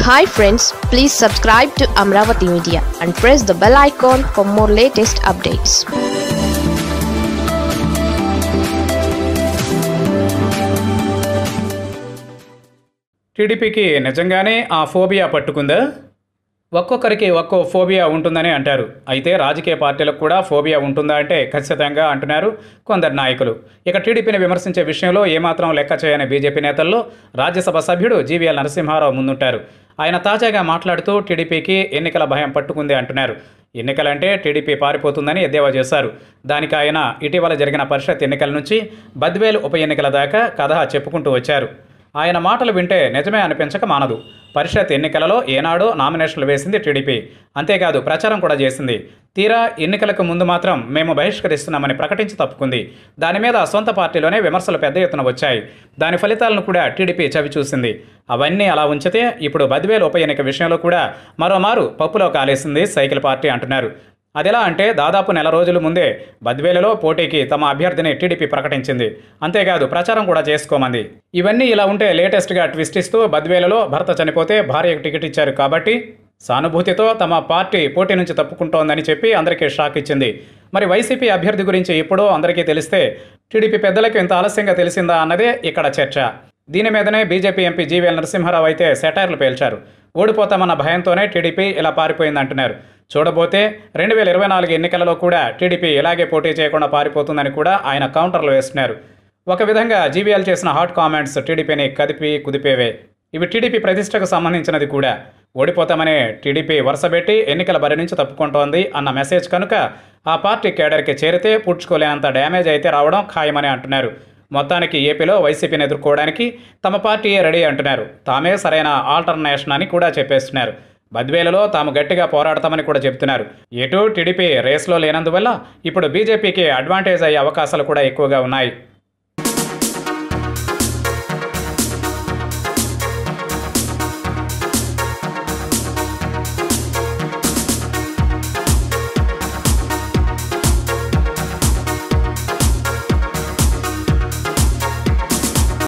hi friends please subscribe to Amaravati media and press the bell icon for more latest updates టీడీపీకి నిజంగానే ఆ phobia పట్టుకుందా ఒక్కొక్కరికి ఒక్కో phobia ఉంటుందని అంటారు అయితే రాజకీయ పార్టీలకు కూడా ఫోబియా ఉంటుందా అంటే ఖచ్చితంగా అంటున్నారు కొందరు నాయకులు ఇక టీడీపీని విమర్శించే విషయంలో ఏమాత్రం లెక్క చేయని బీజేపీ నేతల్లో రాజ్యసభ సభ్యుడు జీవీఎల్ నరసింహారావు ముందుంటారు ఆయన తాజాగా మాట్లాడుతూ టీడీపీకి ఎన్నికల భయం పట్టుకుంది అంటున్నారు ఎన్నికలంటే టీడీపీ పారిపోతుందని ఎద్దేవా చేశారు దానికి ఆయన ఇటీవల జరిగిన పరిషత్ ఎన్నికల నుంచి బద్వేలు ఉప ఎన్నికల దాకా కథ చెప్పుకుంటూ వచ్చారు ఆయన మాటలు వింటే నిజమే అనిపించక మానదు పరిషత్ ఎన్నికలలో ఏనాడో నామినేషన్లు వేసింది టీడీపీ అంతేకాదు ప్రచారం కూడా చేసింది తీరా ఎన్నికలకు ముందు మాత్రం మేము బహిష్కరిస్తున్నామని ప్రకటించి తప్పుకుంది దాని మీద సొంత పార్టీలోనే విమర్శలు పెద్ద ఎత్తున వచ్చాయి దాని ఫలితాలను కూడా టీడీపీ చవి చూసింది అవన్నీ అలా ఉంచితే ఇప్పుడు బద్వేలు ఉప ఎన్నిక విషయంలో కూడా మరోమారు పప్పులో కాలేసింది సైకిల్ పార్టీ అంటున్నారు అదెలా అంటే దాదాపు నెల రోజుల ముందే బద్వేలలో పోటీకి తమ అభ్యర్థిని టీడీపీ ప్రకటించింది అంతేకాదు ప్రచారం కూడా చేసుకోమంది ఇవన్నీ ఇలా ఉంటే లేటెస్ట్గా ట్విస్ట్ ఇస్తూ బద్వేలలో భర్త చనిపోతే భార్యకు టికెట్ ఇచ్చారు కాబట్టి సానుభూతితో తమ పార్టీ పోటీ నుంచి తప్పుకుంటోందని చెప్పి అందరికీ షాక్ ఇచ్చింది మరి వైసీపీ అభ్యర్థి గురించి ఎప్పుడో అందరికీ తెలిస్తే టీడీపీ పెద్దలకు ఇంత ఆలస్యంగా తెలిసిందా అన్నదే ఇక్కడ చర్చ దీని మీదనే బీజేపీ ఎంపీ జీవీఎల్ నరసింహారావు అయితే సెటైర్లు పేల్చారు ఓడిపోతామన్న భయంతోనే టీడీపీ ఇలా పారిపోయిందంటున్నారు చూడబోతే రెండు వేల ఇరవై నాలుగు ఎన్నికలలో కూడా టీడీపీ ఇలాగే పోటీ చేయకుండా పారిపోతుందని కూడా ఆయన కౌంటర్లు వేస్తున్నారు ఒక విధంగా జీవీఎల్ చేసిన హాట్ కామెంట్స్ టీడీపీని కదిపి కుదిపేవే ఇవి టీడీపీ ప్రతిష్టకు సంబంధించినది కూడా ఓడిపోతామనే టీడీపీ వరుసబెట్టి ఎన్నికల బరి నుంచి తప్పుకుంటోంది అన్న మెసేజ్ కనుక ఆ పార్టీ కేడర్కి చేరితే పుడ్చుకోలేనంత డ్యామేజ్ అయితే రావడం ఖాయమని అంటున్నారు మొత్తానికి ఏపీలో వైసీపీని ఎదుర్కోవడానికి తమ పార్టీయే రెడీ అంటున్నారు తామే సరైన ఆల్టర్నేషన్ అని కూడా చెప్పేస్తున్నారు బద్వేలలో తాము గట్టిగా పోరాడతామని కూడా చెబుతున్నారు ఎటు టీడీపీ రేస్లో లేనందువల్ల ఇప్పుడు బీజేపీకి అడ్వాంటేజ్ అయ్యే అవకాశాలు కూడా ఎక్కువగా ఉన్నాయి